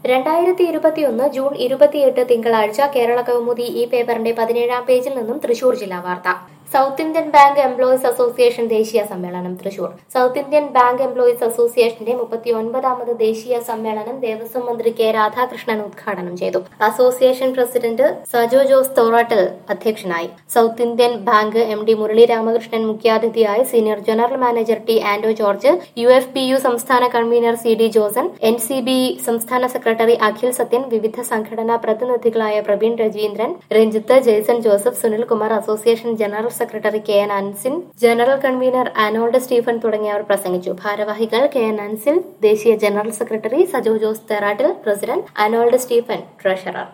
രണ്ടായിരത്തി ഇരുപത്തിയൊന്ന് ജൂൺ ഇരുപത്തിയെട്ട് തിങ്കളാഴ്ച കേരള കൗമുദി ഈ പേപ്പറിന്റെ പതിനേഴാം പേജിൽ നിന്നും തൃശൂർ ജില്ലാ വാർത്ത South Indian bank employees association ദേശീയ സമ്മേളനം Thrissur South Indian bank employees അസോസിയേഷന്റെ മുപ്പത്തി ഒൻപതാമത് ദേശീയ സമ്മേളനം ദേവസ്വം മന്ത്രി കെ രാധാകൃഷ്ണൻ ഉദ്ഘാടനം ചെയ്തു അസോസിയേഷൻ പ്രസിഡന്റ് സജോ ജോസ് തോറാട്ടിൽ അധ്യക്ഷനായി South Indian bank M D Murali Ramakrishnan മുഖ്യാതിഥിയായി senior general manager T Anto George U F P U സംസ്ഥാന convener C D Josan N C B സംസ്ഥാന സെക്രട്ടറി അഖിൽ സത്യൻ വിവിധ സംഘടനാ പ്രതിനിധികളായ Praveen Rajeendran Ranjith Jaison Joseph Sunilkumar association general secretary K N Ansin general convener Arnold Stephen തുടങ്ങിയവർ പ്രസംഗിച്ചു ഭാരവാഹികൾ K N Ansil ദേശീയ general secretary Sajo Jose തെറാട്ടിൽ president Arnold Stephen treasurer